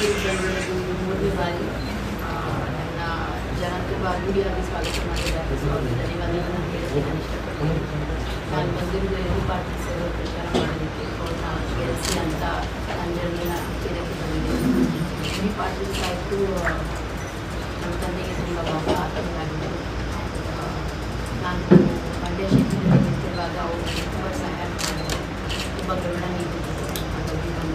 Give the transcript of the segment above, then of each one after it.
ತುಮಕೂರಿಗೆ ಬಂದಿರೋದು ಇದು ಮೂರನೇ ಬಾರಿ ಆ, ನನ್ನ ಜನ ತುಂಬ ಅದ್ದೂರಿಯಾಗಿ ಸ್ವಾಗತ ಮಾಡಿದ್ದಾರೆ ಸೊ ಅವ್ರಿಗೆ ಧನ್ಯವಾದಗಳನ್ನು ಹೇಳೋಕ್ಕೆ ನಾನು ಇಷ್ಟಪಡ್ತೀನಿ ನಾನು ಬಂದಿರೋದು ಎರಡು ಪಾರ್ಟಿ ಸೇರೋ ಪ್ರಚಾರ ಮಾಡೋದಕ್ಕೆ ಅವ್ರನ್ನ ಗೆಲ್ಲಿಸಿ ಅಂತ ಅಂಜಲಿನ ಇದಕ್ಕೆ ಬಂದಿದ್ದೀನಿ ಈ ಪಾರ್ಟಿ ಆಯಿತು ನಮ್ಮ ತಂದೆಗೆ ತುಂಬ ಭಾಳ ಆತಂಕವಾಗಿದೆ ಆ, ನಾನು ಮಂಡ್ಯ ಕ್ಷೇತ್ರದಲ್ಲಿ ನಿಂತಿರುವಾಗ ಅವರು ತುಂಬ ಸಹಾಯ ಮಾಡಿದ್ದಾರೆ ತುಂಬ ಗಮನ ನೀಡಿದ್ದಾರೆ ಹಾಗಾಗಿ ನಾನು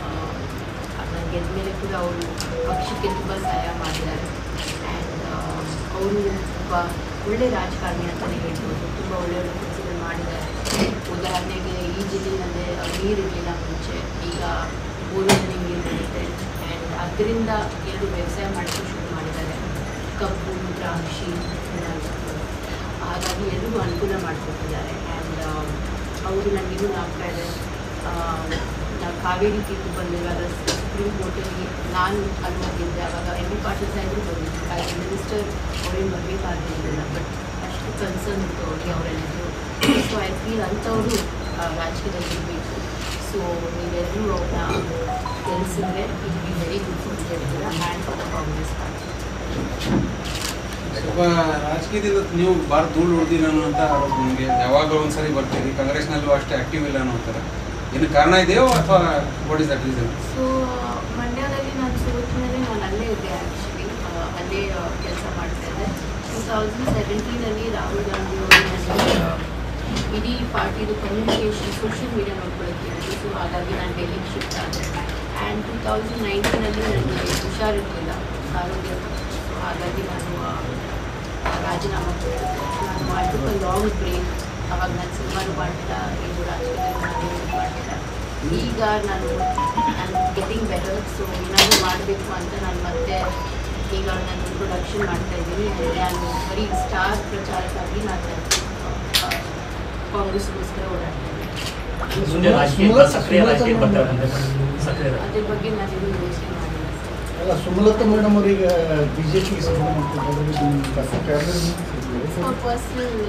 ನಾನು ಗೆದ್ದ ಮೇಲೆ ಕೂಡ ಅವರು ಪಕ್ಷಕ್ಕೆ ತುಂಬ ಸಹಾಯ ಮಾಡಿದ್ದಾರೆ ಆ್ಯಂಡ್ ಅವರು ತುಂಬ ಒಳ್ಳೆ ರಾಜಕಾರಣಿ ಅಂತಲೇ ಹೇಳ್ಬೋದು ತುಂಬ ಒಳ್ಳೆ ಒಳ್ಳೆ ಕೆಲಸಗಳು ಮಾಡಿದ್ದಾರೆ ಉದಾಹರಣೆಗೆ ಈ ಜಿಲ್ಲೆಯಲ್ಲೇ ನೀರಿರಲಿಲ್ಲ ಮುಂಚೆ ಈಗ ಬೋರಿನಲ್ಲಿ ನೀರು ಬರುತ್ತೆ ಆ್ಯಂಡ್ ಅದರಿಂದ ಎರಡು ವ್ಯವಸಾಯ ಮಾಡೋಕ್ಕೆ ಶುರು ಮಾಡಿದ್ದಾರೆ ಕಬ್ಬು ದ್ರಾಕ್ಷಿ ಏನಾಗುತ್ತೆ ಹಾಗಾಗಿ ಎಲ್ರಿಗೂ ಅನುಕೂಲ ಮಾಡಿಕೊಟ್ಟಿದ್ದಾರೆ ಆ್ಯಂಡ್ ಅವರು ನನಗೆ ಇನ್ನೂ ಆಗ್ತಾ ಇದೆ ಆ, ನಾವು ಕಾವೇರಿ ತೀರ್ಪು ಬಂದಿರುವಾಗ ಸುಪ್ರೀಂ ಕೋರ್ಟಲ್ಲಿ ನಾನು ಅಲ್ಲಿ ಹೋಗಿದ್ದೆ ಆವಾಗ ಎಮ್ ಬಿ ಪಾಟೀಲ್ ಸಾಹೇಬರು ಬಂದಿದ್ದು ಆ್ಯಸ್ ಮಿನಿಸ್ಟರ್ ಅವ್ರೇನು ಬರಬೇಕಾಗಿರಲಿಲ್ಲ ಬಟ್ ಅಷ್ಟು ಕನ್ಸರ್ನ್ ಇತ್ತು ಅವ್ರಿಗೆ ಅವರೆಲ್ಲರೂ ಸೊ ಐ ಫೀಲ್ ಅಂಥವರು ರಾಜಕೀಯದಲ್ಲಿ ಇರಬೇಕು ಸೊ ನೀವೆಲ್ಲರೂ ಅವ್ರನ್ನ ಗೆಲ್ಲಿಸಿದ್ರೆ it be very good for India hand for Congress party ಸ್ವಲ್ಪ ರಾಜಕೀಯದಿಂದ ನೀವು ಭಾಳ ಧೂಳು ಉಳಿದಿಲ್ಲ ಅನ್ನೋಂಥ ಆರೋಪ ನಿಮಗೆ ಯಾವಾಗ ಒಂದ್ಸರಿ ಬರ್ತೀರಿ ಕಾಂಗ್ರೆಸ್ನಲ್ಲೂ ಅಷ್ಟೇ ಆಕ್ಟಿವ್ ಇಲ್ಲ ಅನ್ನೋ ಥರ ಏನು ಕಾರಣ ಇದೆಯೋ ಅಥವಾ what is that reason so ಮಂಡ್ಯದಲ್ಲಿ ನಾನು ಸೋತ ಮೇಲೆ ನಾನು ಅಲ್ಲೇ ಇದ್ದೆ ಆ್ಯಕ್ಚುಲಿ ಅಲ್ಲೇ ಕೆಲಸ ಮಾಡ್ತಾ ಇದ್ದೆ ಟೂ ತೌಸಂಡ್ ಸೆವೆಂಟೀನಲ್ಲಿ ರಾಹುಲ್ ಗಾಂಧಿ ಅವರು ನನಗೆ ಆ, ಇಡೀ ಪಾರ್ಟಿದು ಕಮ್ಯುನಿಕೇಷನ್ ಸೋಷಿಯಲ್ ಮೀಡಿಯಾ ನೋಡ್ಕೊಳ್ಳೋಕೆ ಹೇಳಿದ್ರು ಸೊ ಹಾಗಾಗಿ ನಾನು ಡೆಲ್ಲಿಗೆ ಶಿಫ್ಟ್ ಆದೆ ಆ್ಯಂಡ್ ಟೂ ತೌಸಂಡ್ ನೈನ್ಟೀನಲ್ಲಿ ನನಗೆ ಹುಷಾರಿರಲಿಲ್ಲ ಆರೋಗ್ಯ ಸೊ ಹಾಗಾಗಿ ನಾನು ಆ, ರಾಜೀನಾಮೆ ಕೊಟ್ಟಿದ್ದೆ ನಾನು ಮಾಡಿದ ಲಾಂಗ್ ಬ್ರೇಕ್ ಅವಾಗ ನಾನು ಸಿನಿಮಾನು ಮಾಡಿಲ್ಲ ಇದು ರಾಜಕೀಯದಲ್ಲಿ ನಾನು ಏನೂ ಮಾಡಿಲ್ಲ ಈಗ ನಾನು ನಾನು ಗೆಟಿಂಗ್ ಬೆಟರ್ ಸೊ ಏನಾದರೂ ಮಾಡಬೇಕು ಅಂತ ನಾನು ಮತ್ತೆ ಈಗ ನಾನು ಪ್ರೊಡಕ್ಷನ್ ಮಾಡ್ತಾ ಇದ್ದೀನಿ ನಾನು ಬರೀ ಸ್ಟಾರ್ ಪ್ರಚಾರಕ್ಕಾಗಿ ನಾನು ಆ, ಕಾಂಗ್ರೆಸ್ಗೋಸ್ಕರ ಓಡಾಡ್ತಾ ಇದ್ದೀನಿ ಮುಂದೆ ರಾಜಕೀಯ ಸಕ್ರಿಯ ರಾಜಕೀಯ ಬರ್ತಾರೆ ಮುಂದೆ ಸಕ್ರಿಯ ರಾಜಕೀಯ. ಅದ್ರ ಬಗ್ಗೆ ನಾನು ಇನ್ನೂ ಯೋಚನೆ ಮಾಡಿಲ್ಲ ಸರ್ ಅಲ್ಲ ಸುಮಲತಾ ಮೇಡಮ್ ಅವರಿಗೆ ಬಿಜೆಪಿಗೆ ಸಪೋರ್ಟ್ ಮಾಡ್ತಾರೆ ಅವ್ರ ಪರ್ಸ್ನಲ್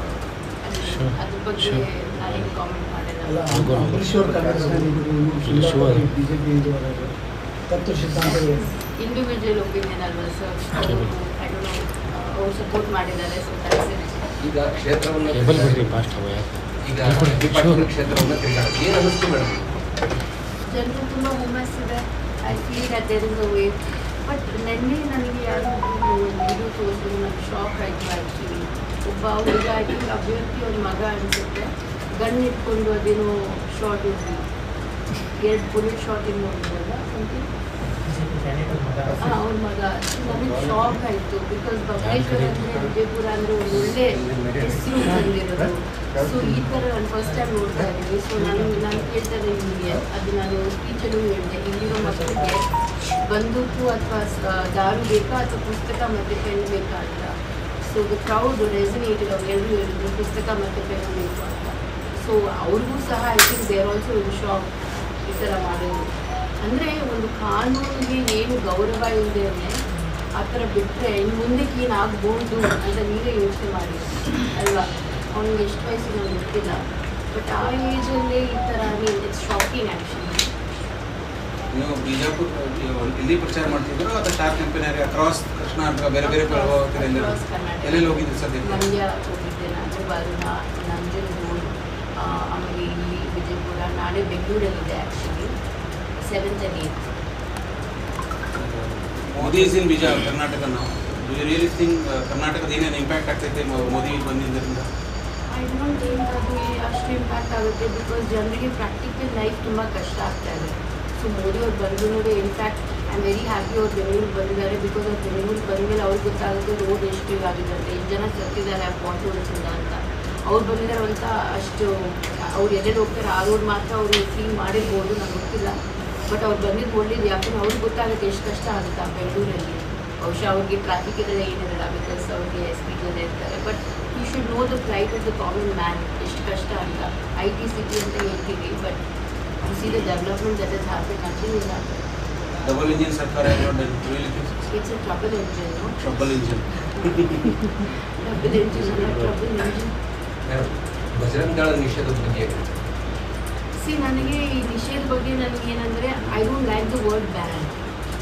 ಅದ್ರ ಬಗ್ಗೆ ನಾನೇನು ಕಾಮೆಂಟ್ ಅಲ್ಲ ಮಾಡಿಲ್ಲ ಅಂಬರೀಶ್ ಅವರು ಕಾಂಗ್ರೆಸ್ನಲ್ಲಿ ಬಿಜೆಪಿ ತತ್ವ ಸಿದ್ಧಾಂತ ಇಂಡಿವಿಜುವಲ್ ಒಪಿನಿಯನ್ ಅಲ್ವಾ ಸರ್ ಅವರು ಐ ಡೋಂಟ್ ನೋ ಅವ್ರು ಸಪೋರ್ಟ್ ಮಾಡಿದ್ದಾರೆ ಸೊ ದಟ್ಸ್ ಇಟ್ ಈಗ ಕ್ಷೇತ್ರವನ್ನು ಕೇಬಲ್ ಬಿಡ್ರಿ ಫಾಸ್ಟ್ ಅವ ಈಗ ಡಿಪಾರ್ಟ್ಮೆಂಟ್ ಕ್ಷೇತ್ರವನ್ನು ತಿರುಗಾಡಿ ಏನು ಅನಿಸ್ತು ಮೇಡಮ್ ಜನರು ತುಂಬ ಹುಮ್ಮಸ್ಸಿದೆ I feel that there is a way but ನಿನ್ನೆ ನನಗೆ ಯಾರು ವಿಡಿಯೋ ತೋರಿಸಿದ್ರು ನನಗೆ ಶಾಕ್ ಆಯಿತು ಆ್ಯಕ್ಚುಲಿ ಒಬ್ಬ ಹುಡುಗ ಐ ಥಿಂಕ್ ಅಭ್ಯರ್ಥಿ ಅವ್ರ ಮಗ ಅನಿಸುತ್ತೆ ಗನ್ ಇಟ್ಕೊಂಡು ಅದೇನೋ ಶಾರ್ಟ್ ಇದ್ವಿ ಎರಡು ಬುಲೆಟ್ ಶಾರ್ಟ್ ಏನು ನೋಡಿದ್ರಲ್ಲ ಸಮಥಿಂಗ್ ಹಾಂ ಅವ್ರ ಮಗ ನನಗೆ ಶಾಕ್ ಆಯಿತು ಬಿಕಾಸ್ ಬಬಲೇಶ್ವರ ಅಂದರೆ ವಿಜಯಪುರ ಅಂದರೆ ಒಂದು ಒಳ್ಳೆ ಹೆಸರು ಬಂದಿರೋದು ಸೊ ಈ ಥರ ನಾನು ಫಸ್ಟ್ ಟೈಮ್ ನೋಡ್ತಾ ಇದ್ದೀನಿ ಸೊ ನಾನು ನಾನು ಕೇಳ್ತಾ ಇದ್ದೆ ನಿಮಗೆ ಅದು ನಾನು ಸ್ಪೀಚಲ್ಲೂ ಹೇಳಿದೆ ಇಲ್ಲಿರೋ ಮಕ್ಕಳಿಗೆ ಬಂದೂಕು ಅಥವಾ ದಾರು ಬೇಕಾ ಅಥವಾ ಪುಸ್ತಕ ಮತ್ತು ಪೆನ್ ಬೇಕಾ ಅಂತ ಸೊ ದ ಕ್ರೌಡ್ ರೆಸಿನೇಟೆಡ್ ಅವ್ರು ಎಲ್ಲರೂ ಹೇಳಿದ್ರು ಪುಸ್ತಕ ಮತ್ತು ಪೆನ್ ಬೇಕು ಅಂತ ಸೊ ಅವ್ರಿಗೂ ಸಹ I think they're also in shock ಈ ಥರ ಮಾಡೋದು ಅಂದರೆ ಒಂದು ಕಾನೂನಿಗೆ ಏನು ಗೌರವ ಇಲ್ಲದೆ ಆ ಥರ ಬಿಟ್ಟರೆ ಇನ್ನು ಮುಂದಕ್ಕೆ ಏನಾಗ್ಬೋದು ಅಂತ ನೀವೇ ಯೋಚನೆ ಮಾಡಿ ಅಲ್ವಾ ಅವ್ನಿಗೆ ಎಷ್ಟು ವಯಸ್ಸು ನನಗೆ ಗೊತ್ತಿಲ್ಲ ಬಟ್ ಆ ಏಜಲ್ಲೇ ಈ ಥರ ಮೀನ್ ಇಟ್ಸ್ ಶಾಕಿಂಗ್ ಆ್ಯಕ್ಚುಲಿ ನೀವು ಬಿಜಾಪುರ ಇಲ್ಲಿ ಪ್ರಚಾರ ಮಾಡ್ತಿದ್ರು ಅಥವಾ ಸ್ಟಾರ್ ಕಂಪನಿಯಾಗಿ ಅಕ್ರಾಸ್ ಕರ್ನಾಟಕ ಬೇರೆ ಬೇರೆ ಕಡೆ ಹೋಗ್ತೀರಾ ಎಲ್ಲ Across ಕರ್ನಾಟಕ. ಎಲ್ಲೆಲ್ಲಿ ಹೋಗಿದ್ರಿ ಸದ್ಯಕ್ಕೆ ಮಂಡ್ಯ ಹೋಗಿದ್ದೆ ನಾನು ವರುಣ ನಂಜನಗೂಡು ಆ, ಆಮೇಲೆ ಇಲ್ಲಿ ವಿಜಯಪುರ ನಾಳೆ ಬೆಂಗಳೂರಲ್ಲಿದೆ actually seventh and eighth Modi is in ಬಿಜಾ ಕರ್ನಾಟಕ ನಾವು ಡು ಯು ರಿಯಲಿ ಥಿಂಕ್ ಕರ್ನಾಟಕದ ಏನೇನು ಇಂಪ್ಯಾಕ್ಟ್ ಆಗ್ತೈತೆ ಮೊ- ಮೋದಿ ಬಂದಿದ್ದರಿಂದ ಐ ಡೋಂಟ್ ಥಿಂಕ್ ಅದು ಅಷ್ಟು ಇಂಪ್ಯಾಕ್ಟ್ ಆಗುತ್ತೆ ಬಿಕಾಸ್ ಜನರಿಗೆ ಪ್ರಾಕ್ಟಿಕಲ್ ಲೈಫ್ ತುಂಬ ಕಷ್ಟ ಆಗ್ತಾ ಇದೆ ಸೊ ಮೋದಿ ಅವ್ರು ಬಂದು ನೋಡಿ in fact I am very happy ಅವ್ರು ಬೆಂಗಳೂರಿಗೆ ಬಂದಿದ್ದಾರೆ ಬಿಕಾಸ್ ಅವ್ರು ಬೆಂಗಳೂರಿಗೆ ಬಂದಮೇಲೆ ಅವ್ರಿಗೆ ಗೊತ್ತಾಗುತ್ತೆ ರೋಡ್ ಎಷ್ಟು ಇದಾಗಿದೆ ಅಂತ ಎಷ್ಟು ಜನ ಸತ್ತಿದ್ದಾರೆ ವಾಟ್ ರೋಡ್ಸಿಂದ ಅಂತ ಅವ್ರು ಬಂದಿದ್ದಾರೆ ಅಂತ ಅಷ್ಟು ಅವ್ರು ಎಲ್ಲೆಲ್ಲಿ ಹೋಗ್ತಾರೆ ಆ ರೋಡ್ ಮಾತ್ರ ಅವರು ಕ್ಲೀನ್ ಮಾಡಿರ್ಬೋದು ನಂಗೆ ಗೊತ್ತಿಲ್ಲ ಬಟ್ ಅವ್ರು ಬಂದಿದ್ದು ಒಳ್ಳೇದು ಯಾಕಂದ್ರೆ ಅವ್ರಿಗೆ ಗೊತ್ತಾಗುತ್ತೆ ಎಷ್ಟು ಕಷ್ಟ ಆಗುತ್ತೆ ಆ ಬೆಂಗಳೂರಲ್ಲಿ ಬಹುಶಃ ಅವ್ರಿಗೆ ಟ್ರಾಫಿಕ್ ಇದೆಲ್ಲ ಏನಿರಲ್ಲ ಬಿಕಾಸ್ ಅವ್ರಿಗೆ ಎಸ್ ಪಿ ಜನ ಇರ್ತಾರೆ but you should know the plight of the common man ಎಷ್ಟು ಕಷ್ಟ ಅಂತ ಐ ಟಿ ಸಿಟಿ ಅಂತ ಹೇಳ್ತೀವಿ but you see the development that is happen continues ಆಗ್ತದೆ ಡಬಲ್ ಇಂಜಿನ್ ಸರ್ಕಾರ really it's a trouble engine trouble engine double engine ಅಲ್ಲ trouble engine madam Bajrang Dal ನಿಷೇಧದ ಬಗ್ಗೆ ಏನು? ಸಿ ನನಗೆ ಈ ನಿಷೇಧ ಬಗ್ಗೆ ನನಗೆ ಏನಂದರೆ I don't like the word ban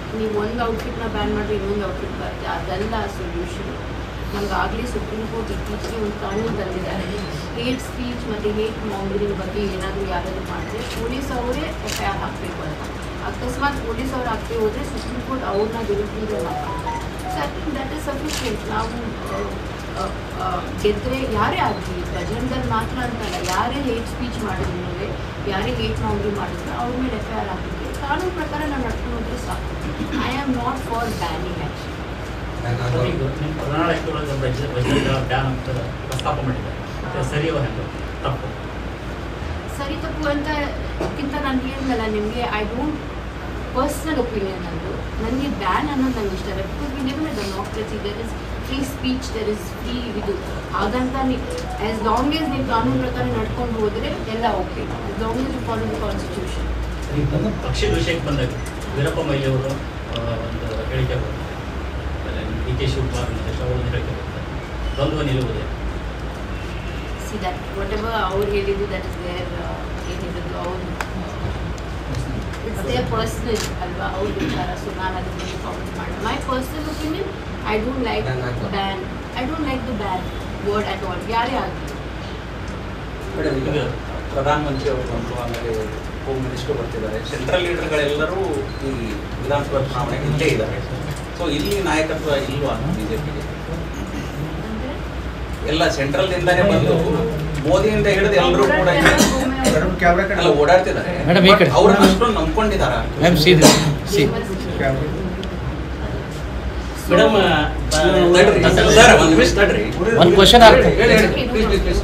ನೀವು ಒಂದು ಔಟ್ಫಿಟ್ನ ಬ್ಯಾನ್ ಮಾಡಿ ಇನ್ನೊಂದು ಔಟ್ಫಿಟ್ ಬರುತ್ತೆ ಅದೆಲ್ಲ ಸೊಲ್ಯೂಷನ್ ನಮ್ಗೆ ಆಗಲೇ ಸುಪ್ರೀಂ ಕೋರ್ಟ್ ಇತ್ತೀಚೆಗೆ ಒಂದು ಕಾನೂನು ತಂದಿದ್ದಾರೆ ಹೇಟ್ ಸ್ಪೀಚ್ ಮತ್ತು ಹೇಟ್ ಮಾಂಗರಿಂಗ್ ಬಗ್ಗೆ ಏನಾದರೂ ಯಾರಾದರೂ ಮಾಡಿದ್ರೆ ಪೊಲೀಸ್ ಅವರೇ ಎಫ್ ಐ ಆರ್ ಹಾಕಬೇಕು ಅಂತ ಅಕಸ್ಮಾತ್ ಪೊಲೀಸ್ ಅವ್ರು ಹಾಕಿ ಹೋದರೆ ಸುಪ್ರೀಂ ಕೋರ್ಟ್ ಅವ್ರನ್ನ ದುರುಪಯೋಗ ಮಾಡ್ತಾರೆ so I think that is sufficient ನಾವು ಆ, ಆ, ಗೆದ್ರೆ ಯಾರೇ ಆಗಲಿ ಪ್ರಜೆಂಟಲ್ಲಿ ಮಾತ್ರ ಅಂತಲ್ಲ ಯಾರೇ ಹೇಟ್ ಸ್ಪೀಚ್ ಮಾಡಿದ್ರು ಯಾರೇ ಹೇಟ್ ಮಾಂಗರಿಂಗ್ ಮಾಡಿದ್ರು ಅವ್ರ ಮೇಲೆ ಎಫ್ ಐ ಆರ್ ಹಾಕಲಿಕ್ಕೆ ಕಾನೂನು ಪ್ರಕಾರ ನಾವು ನಡ್ಕೊಂಡು ಹೋದ್ರೆ ಸಾಕು I am not for banning action ಈಗ ನಿಮ್ಮ ಕರ್ನಾಟಕದೊಳಗೆ ವಜ್ರದ ಬ್ಯಾನ್ ಅಂತ ಪ್ರಸ್ತಾಪ ಮಾಡಿದ್ದಾರೆ ಮತ್ತೆ ಸರಿಯೋ ಹೆಂಗೆ ತಪ್ಪು ಸರಿ ತಪ್ಪು ಅಂತಕ್ಕಿಂತ ನಾನು ಹೇಳಿದ್ನಲ್ಲ ನಿಮಗೆ ಐ ಡೋಂಟ್ ಪರ್ಸ್ನಲ್ ಒಪಿನಿಯನ್ ನಂದು ನನಗೆ ಬ್ಯಾನ್ ಅನ್ನೋದು ನಂಗೆ ಇಷ್ಟ ಇಲ್ಲ because we live in democracy there is free speech there is free ಇದು ಹಾಗಂತ ನೀವು ಆ್ಯಸ್ ಲಾಂಗ್ ಎಸ್ ನೀವು ಕಾನೂನು ಪ್ರಕಾರ ನಡ್ಕೊಂಡು ಹೋದರೆ ಎಲ್ಲ okay as long as you follow the constitution ಪಕ್ಷದ ವಿಷಯಕ್ಕೆ ಬಂದಾಗ ವೀರಪ್ಪ ಮೊಯ್ಲಿ ಅವರು ಆ, ಒಂದು ಹೇಳಿಕೆ ಕೊಡ್ತಾರೆ ಆಮೇಲೆ ಡಿ ಕೆ ಶಿವಕುಮಾರ್ ಮತ್ತು ಅವರು ಒಂದು ಹೇಳಿಕೆ ಕೊಡ್ತಾರೆ ದ್ವಂದ್ವ ನಿಲುವುದೇ ಸಿ ದಟ್ ವಾಟ್ ಎವರ್ ಅವ್ರು ಹೇಳಿದ್ದು ದಟ್ ಇಸ್ ದೇರ್ ಏನಿರೋದು ಅವ್ರು ಇಟ್ಸ್ ದೇರ್ ಪರ್ಸ್ನಲ್ ಅಲ್ವಾ ಅವ್ರ ವಿಚಾರ ಸೊ ನಾನು ಅದ್ರ ಬಗ್ಗೆ ಕಾಮೆಂಟ್ ಮಾಡಿ my personal opinion I don't like Ban ಆಗ್ಬಾರ್ದು. Ban I don't like the ban word at all ಯಾರೇ ಆಗಲಿ ಮೇಡಮ್ ಈಗ ಪ್ರಧಾನಮಂತ್ರಿ ಅವರು ಬಂದರು ಆಮೇಲೆ ಹೋಮ್ ಮಿನಿಸ್ಟರ್ ಬರ್ತಿದ್ದಾರೆ ಸೆಂಟ್ರಲ್ ಲೀಡರ್ಗಳೆಲ್ಲರೂ ಈ ವಿಧಾನಸಭಾ ಚುನಾವಣೆಗೆ ಇಲ್ಲೇ ಇದ್ದಾರೆ ಸೊ ಇಲ್ಲಿ ನಾಯಕತ್ವ ಇಲ್ವಾ ಬಿಜೆಪಿಗೆ ಅಂದರೆ ಎಲ್ಲ ಸೆಂಟ್ರಲ್ದಿಂದಾನೇ ಬಂದು ಮೋದಿಯಿಂದ ಹಿಡಿದು ಎಲ್ಲರೂ ಕೂಡ ಇಲ್ಲಿ ಮೇಡಮ್ ಕ್ಯಾಮ್ರಾ ಕಡೆ ಎಲ್ಲ ಓಡಾಡ್ತಿದ್ದಾರೆ Madam, ಈ ಕಡೆ. ಅವ್ರನ್ನ ಅಷ್ಟೊಂದು ನಂಬ್ಕೊಂಡಿದಾರ ಮ್ಯಾಮ್ ಸಿ ಸಿ ಮೇಡಮ್ ತಡ್ರಿ ಸರ್ ಒಂದು ನಿಮಿಷ ತಡ್ರಿ ಒಂದು ಕ್ವಶನ್ ಆಗ್ತದೆ ಹೇಳಿ ಹೇಳಿ please please please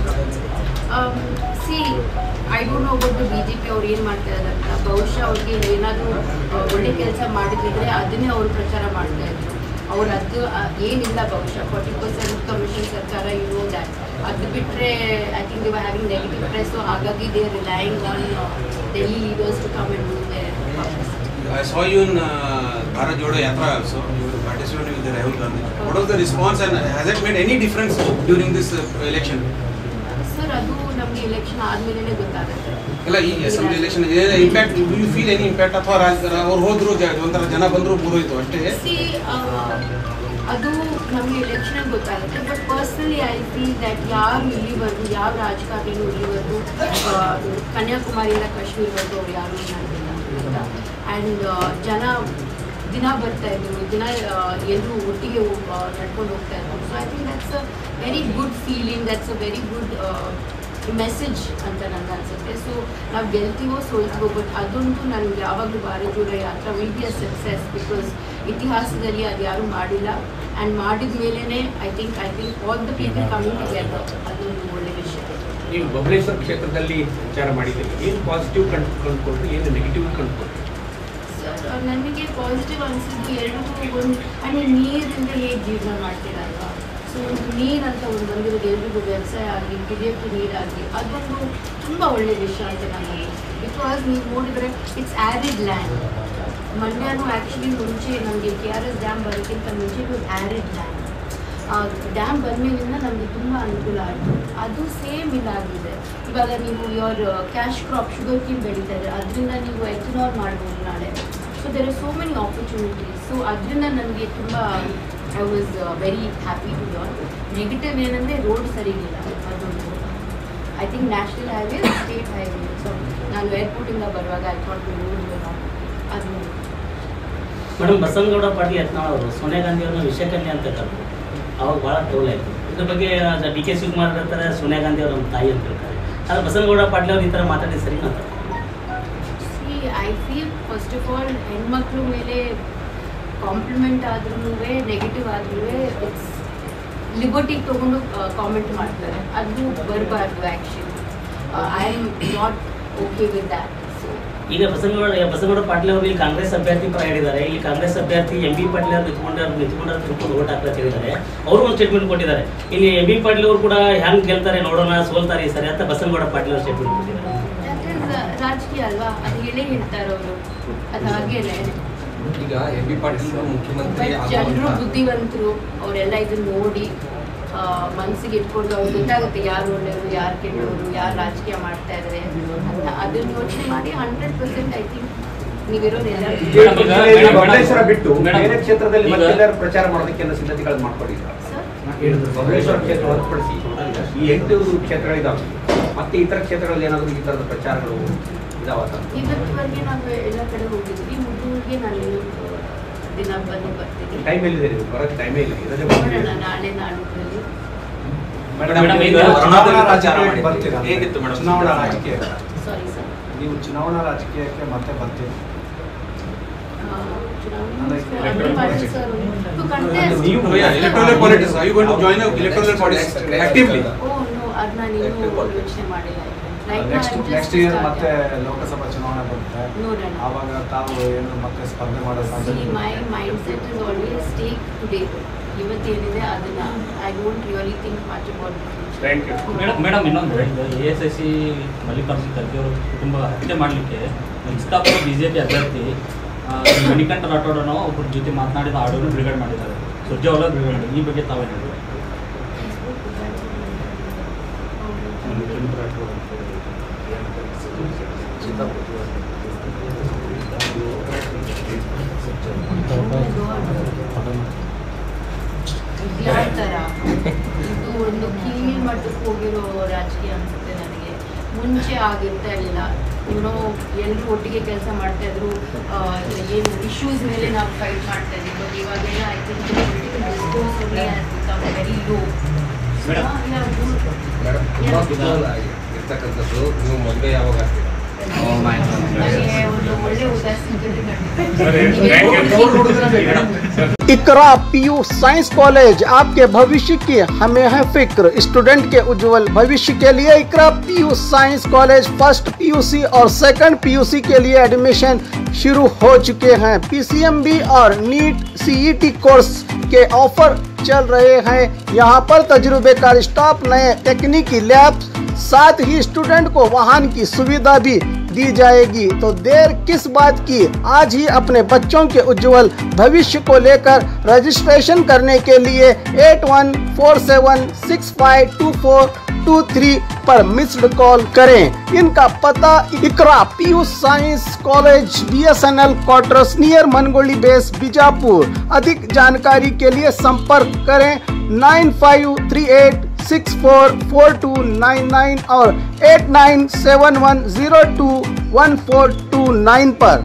see I don't know about B J P ಅವ್ರು ಏನು ಮಾಡ್ತಾ ಇದ್ದಾರೆ ಅಂತ ಬಹುಶಃ ಅವ್ರಿಗೆ ಏನಾದರೂ ಒಳ್ಳೆ ಕೆಲಸ ಮಾಡಿದ್ರೆ ಅದನ್ನೇ ಅವರು ಪ್ರಚಾರ ಮಾಡ್ತಾ ಇದ್ರು ಅವ್ರು ಅದು ಆ, ಏನಿಲ್ಲ ಬಹುಶಃ ಫಾರ್ಟಿ ಪರ್ಸೆಂಟ್ ಕಮಿಷನ್ ಸರ್ಕಾರ ಇರೋ ದ್ಯಾಟ್ ಅದು ಬಿಟ್ಟರೆ I think they having negative press so ಹಾಗಾಗಿ they relying on Delhi leaders to come and do there I saw you in uh, Bharat Jodo Yatra also. You were participating with the Rahul Gandhi. What was the response and has it made any difference during this uh, election? Sir ಅದು ನಮಗೆ election ಆದಮೇಲೆ ಗೊತ್ತಾಗುತ್ತೆ ಇಲ್ಲ ಈ assembly election impact do you feel any impact ಅಥವಾ ರಾಜ ಅವ್ರು ಹೋದ್ರು ಜ- ಒಂಥರ ಜನ ಬಂದ್ರು ಮುಗಿದೋಯ್ತು ಅಷ್ಟೇ ಸಿ ಅದು ನಮಗೆ ಎಲೆಕ್ಷನ್ ಗೊತ್ತಾಗುತ್ತೆ but personally I feel that ಯಾರು ಇಲ್ಲಿವರೆಗೂ ಯಾವ ರಾಜಕಾರಣಿನೂ ಇಲ್ಲಿವರೆಗೂ ಆ, ಕನ್ಯಾಕುಮಾರಿಯಿಂದ ಕಾಶ್ಮೀರ್ವರೆಗೂ ಅವ್ರು ಯಾರು ಮಾಡಿಲ್ಲ ಆ್ಯಂಡ್ ಜನ ದಿನ ಬರ್ತಾ ಇದ್ರು ದಿನ ಎಲ್ಲರೂ ಒಟ್ಟಿಗೆ ಹೋಗ್- ಆ, ನಡ್ಕೊಂಡು ಹೋಗ್ತಾ ಇದ್ರು so I think that's a very good feeling that's a very good message ಅಂತ ನನಗೆ ಅನ್ಸುತ್ತೆ ಸೊ ನಾವು ಗೆಲ್ತೀವೋ ಸೋಲ್ತೀವೋ ಬಟ್ ಅದಂತೂ ನನಗೆ ಯಾವಾಗಲೂ Bharat Jodo Yatra will be a success because ಇತಿಹಾಸದಲ್ಲಿ ಅದು ಯಾರೂ ಮಾಡಿಲ್ಲ ಆ್ಯಂಡ್ ಮಾಡಿದ ಮೇಲೇ I think I think all the people coming together ಅದೊಂದು ಒಳ್ಳೆ ವಿಷಯ ನೀವು ಬಬಲೇಶ್ವರ ಕ್ಷೇತ್ರದಲ್ಲಿ ವಿಚಾರ ಮಾಡಿದ್ದೀರಿ ಏನು ಪಾಸಿಟಿವ್ ಕಂಡು ಕಂಡುಕೊಂಡ್ರಿ ಏನು ನೆಗೆಟಿವ್ ಕಂಡುಕೊಂಡ್ರಿ ಸರ್ ನನಗೆ ಪಾಸಿಟಿವ್ ಅನಿಸಿದ್ದು ಎರಡು ಒಂದು ಆ್ಯಂಡ್ ನೀರಿಂದ ಹೇಗೆ ಜೀವನ ಮಾಡ್ತೀರಲ್ವಾ ಸೊ ಒಂದು ನೀರು ಅಂತ ಒಂದು ಬಂದಿರೋದು ಎಲ್ರಿಗೂ ವ್ಯವಸಾಯ ಆಗಲಿ ಕುಡಿಯೋಕ್ಕೆ ನೀರಾಗಲಿ ಅದೊಂದು ತುಂಬ ಒಳ್ಳೆ ವಿಷಯ ಅಂತ ನನಗೆ ಬಿಕಾಸ್ ನೀವು ನೋಡಿದರೆ ಇಟ್ಸ್ ಆ್ಯರಿಡ್ ಲ್ಯಾಂಡ್ ಮಂಡ್ಯನೂ ಆ್ಯಕ್ಚುಲಿ ಮುಂಚೆ ನಮಗೆ ಕೆ ಆರ್ ಎಸ್ ಡ್ಯಾಮ್ ಬರೋಕ್ಕಿಂತ ಮುಂಚೆ ಇದು ಆ್ಯರಿಡ್ ಲ್ಯಾಂಡ್ ಡ್ಯಾಮ್ ಬಂದ್ಮೇಲಿಂದ ನಮಗೆ ತುಂಬ ಅನುಕೂಲ ಆಯಿತು ಅದು ಸೇಮ್ ಇದಾಗಿದೆ ಇವಾಗ ನೀವು your cash crop sugarcane ಬೆಳೀತಾರೆ ಅದರಿಂದ ನೀವು ಎಥನಾಲ್ ಮಾಡ್ಬೋದು ನಾಳೆ so there are so many opportunities so ಅದರಿಂದ ನನಗೆ ತುಂಬ I was very happy to ಯಾರ್ ನೆಗೆಟಿವ್ ಏನಂದರೆ ರೋಡ್ ಸರಿಗಿಲ್ಲ ಅದೊಂದು I think national highway state highway so ನಾನು ಏರ್ಪೋರ್ಟಿಂದ ಬರುವಾಗ ಐ ಥಾಟ್ ರೋಡ್ ಅದು ಮೇಡಮ್ ಬಸವನಗೌಡ ಪಾಟೀಲ್ ಯತ್ನಾಳ್ ಅವರು ಸೋನಿಯಾ ಗಾಂಧಿ ಅವ್ರನ್ನ ವಿಷಕನ್ಯಾ ಅಂತ ಕರೆದ್ರು ಅವಾಗ ಭಾಳ ಟ್ರೋಲ್ ಆಯಿತು ಇದ್ರ ಬಗ್ಗೆ ಡಿ ಕೆ ಶಿವಕುಮಾರ್ ಹೇಳ್ತಾರೆ ಸೋನಿಯಾ ಗಾಂಧಿ ಅವ್ರ ನಮ್ಮ ತಾಯಿ ಅಂತ ಹೇಳ್ತಾರೆ ಆದರೆ ಬಸವನಗೌಡ ಪಾಟೀಲ್ ಅವ್ರು ಈ ಥರ ಮಾತಾಡಿ ಸರಿ ಅಂತ see I feel first of all ಹೆಣ್ಮಕ್ಳು ಮೇಲೆ ಕಾಂಪ್ಲಿಮೆಂಟ್ ಆದ್ರೂ ನೆಗೆಟಿವ್ ಆದ್ರೂ ಇಟ್ಸ್ ಲಿಬರ್ಟಿ ತೊಗೊಂಡು ಕಾಮೆಂಟ್ ಮಾಡ್ತಾರೆ ಅದು ಬರಬಾರ್ದು actually I am not okay with that so ಈಗ ಬಸವನಗೌಡ ಬಸವನಗೌಡ ಪಾಟೀಲ್ ಅವರು ಇಲ್ಲಿ ಕಾಂಗ್ರೆಸ್ ಅಭ್ಯರ್ಥಿ ಪರ ಹೇಳಿದ್ದಾರೆ ಇಲ್ಲಿ ಕಾಂಗ್ರೆಸ್ ಅಭ್ಯರ್ಥಿ ಎಂ ಬಿ ಪಾಟೀಲ್ ಅವರು ನಿಂತ್ಕೊಂಡವ್ರು ನಿಂತ್ಕೊಂಡವ್ರು ತಿಳ್ಕೊಂಡು ಓಟ್ ಹಾಕ್ಲಂತ ಹೇಳಿದ್ದಾರೆ ಅವರು ಒಂದು ಸ್ಟೇಟ್ಮೆಂಟ್ ಕೊಟ್ಟಿದ್ದಾರೆ ಇಲ್ಲಿ ಎಂ ಬಿ ಪಾಟೀಲ್ ಅವರು ಕೂಡ ಹೆಂಗ್ ಗೆಲ್ತಾರೆ ನೋಡೋಣ ಸೋಲ್ತಾರೆ ಈ ಸರಿ ಅಂತ ಬಸವನಗೌಡ ಪಾಟೀಲ್ ಅವರು ಸ್ಟೇಟ್ಮೆಂಟ್ ಕೊಟ್ಟಿದ್ದಾರೆ ದಟ್ ಇಸ್ ರಾಜಕೀಯ ಅಲ್ವಾ ಅದು ಹೇಳೇ ಹೇಳ್ತಾರೆ ಅವರು ಅದು ಹಾಗೇನೆ ಈಗ ಎಂ ಬಿ ಪಾಟೀಲ್ ಮುಖ್ಯಮಂತ್ರಿ ಬಟ್ ಜನರು ಬುದ್ಧಿವಂತರು ಅವರೆಲ್ಲ ಇದನ್ನ ನೋಡಿ ಆ, ಮನ್ಸಿಗೆ ಇಟ್ಕೊಂಡು ಅವ್ರಿಗೆ ಗೊತ್ತಾಗುತ್ತೆ ಯಾರು ಒಳ್ಳೆಯವರು ಯಾರು ಕೆಟ್ಟವರು ಯಾರು ರಾಜಕೀಯ ಮಾಡ್ತಾ ಇದ್ದಾರೆ ಅಂತ ಅದನ್ನ ಯೋಚನೆ ಮಾಡಿ ಹಂಡ್ರೆಡ್ ಪರ್ಸೆಂಟ್ ಐ ಥಿಂಕ್ ನೀವಿರೋದು ಎಲ್ಲ ಮೇಡಮ್, ಈಗ- ಮೇಡಮ್, ಬಬಲೇಶ್ವರ ಬಿಟ್ಟು ಮೇಡಮ್, ಬೇರೆ ಕ್ಷೇತ್ರದಲ್ಲಿ ಈಗ- ಮತ್ತೆಲ್ಲರೂ ಪ್ರಚಾರ ಮಾಡೋದಕ್ಕೆ ಎಲ್ಲ ಸಿದ್ಧತೆಗಳನ್ನು ಮಾಡ್ಕೊಂಡಿದ್ದಾರೆ ಸರ್ ಬಬಲೇಶ್ವರ ಕ್ಷೇತ್ರ ಹೊರತುಪಡಿಸಿ ಈ ಎಂಟು ಕ್ಷೇತ್ರಗಳಿದಾವೆ ಮತ್ತೆ ಇತರ ಕ್ಷೇತ್ರಗಳಲ್ಲಿ ಏನಾದರೂ ಈ ಥರದ ಪ್ರಚಾರಗಳು ಇದಾವ ಇವತ್ತುವರೆಗೆ ನಾವು ಎಲ್ಲ ಕಡೆ ಹೋಗಿದ್ವಿ ಮುದ್ದೂರಿಗೆ ನಾನು ದಿನ ಬಂದು ಬರ್ತೀನಿ ಟೈಮ್ ಎಲ್ಲಿದೆ ನೀವು ಬರೋಕ್ಕೆ ಟೈಮೇ ಇಲ್ಲ ಇರೋದೇ ನೋಡೋಣ ನಾಳೆ ನಾಡಿದ್ರಲ್ಲಿ ಮೇಡಮ್ ಮೇಡಮ್, ಈಗ ಈಗ ವರುಣಾದಲ್ಲಿ ಚುನಾವಣಾ ಪ್ರಚಾರ ರಾಜಕೀಯಕ್ಕೆ ಮಾಡಿದ್ರಿ. ಬರ್ತೀರಾ? ಹೇಗಿತ್ತು ಮೇಡಮ್ ಚುನಾವಣಾ ರಾಜಕೀಯ ಸಾರಿ ಸರ್ ನೀವು ಚುನಾವಣಾ ರಾಜಕೀಯಕ್ಕೆ ಮತ್ತೆ ಬರ್ತೀರಿ ನೀವು electoral politics. Are you going to join the electoral politics actively? ಯೋಚನೆ ಮಾಡಿಲ್ಲ ನೆಕ್ಸ್ಟ್ ನೆಕ್ಸ್ಟ್ ಇಯರ್ ಮತ್ತೆ ಲೋಕಸಭಾ ಚುನಾವಣೆ ಬರುತ್ತೆ ನೋಡೋಣ ಆವಾಗ ತಾವು ಏನು ಮತ್ತೆ ಸ್ಪರ್ಧೆ ಮಾಡೋ ಸಾಧ್ಯತೆ my mindset is always take today ಇವತ್ತೇನಿದೆ ಅದನ್ನ I don't really think much about thank you madam madam ಇನ್ನೊಂದು ಈಗ A S I C Mallikarjuna Kharge ಅವರು ಕುಟುಂಬ ಹತ್ಯೆ ಮಾಡಲಿಕ್ಕೆ ಇನ್ಸ್ಟಾಪುರ ಬಿ ಜೆ ಪಿ ಅಭ್ಯರ್ಥಿ ಆ, ಮಣಿಕಂಠ ರಾಠೋಡ್ ಅನ್ನೋ ಒಬ್ಬರ ಜೊತೆ ಮಾತನಾಡಿದ ಆಡಿಯೋನು ಬಿಡುಗಡೆ ಮಾಡಿದ್ದಾರೆ ಸುರ್ಜೇವಾಲ ಬಿಡುಗಡೆ ಮಾಡಿದ್ದಾರೆ. ಈ ಬಗ್ಗೆ ತಾವೇನು ಹೇಳ್ಬೋದು? ಯಾವ ಥರ ಇದು ಒಂದು ಕೀಳ್ ಮಟ್ಟಕ್ಕೆ ಹೋಗಿರೋ ರಾಜಕೀಯ ಅನ್ಸುತ್ತೆ ನನಗೆ ಮುಂಚೆ ಆಗಿರ್ತಾ ಇರಲಿಲ್ಲ ಏನೋ ಎಲ್ಲರೂ ಒಟ್ಟಿಗೆ ಕೆಲಸ ಮಾಡ್ತಾ ಇದ್ರು ಆ, ಏನು ಇಶ್ಯೂಸ್ ಮೇಲೆ ನಾವು ಫೈಟ್ ಮಾಡ್ತಾ ಇದ್ವಿ ಬಟ್ ಇವಾಗೆಲ್ಲ I think political discourse very low madam. Madam ತುಂಬಾ ಕುತೂಹಲ ಇರ್ತಕ್ಕಂಥದ್ದು ನೀವು ಮದುವೆ ಯಾವಾಗ ಆಗ್ತೀರಾ ನನಗೆ ಒಂದು ಒಳ್ಳೆ ಉದಾಸ ಸಿಕ್ಕಿದ್ರೆ इकरा पीयू साइंस कॉलेज आपके भविष्य की हमें है फिक्र स्टूडेंट के उज्जवल भविष्य के लिए Iqra PU science college first PUC और सेकंड पीयूसी के लिए एडमिशन शुरू हो चुके हैं पीसीएमबी और नीट सीईटी कोर्स के ऑफर चल रहे हैं यहाँ पर तजुर्बेकार स्टाफ नए तकनीकी लैब साथ ही स्टूडेंट को वाहन की सुविधा भी दी जाएगी तो देर किस बात की आज ही अपने बच्चों के उज्जवल भविष्य को लेकर रजिस्ट्रेशन करने के लिए eight one four seven six five two four two three पर मिस्ड कॉल करें इनका पता Iqra PU science college B S N L quarters near Mangoli base Bijapur अधिक जानकारी के लिए संपर्क करें nine five three eight six four four two nine nine और eight nine seven one zero two one four two nine पर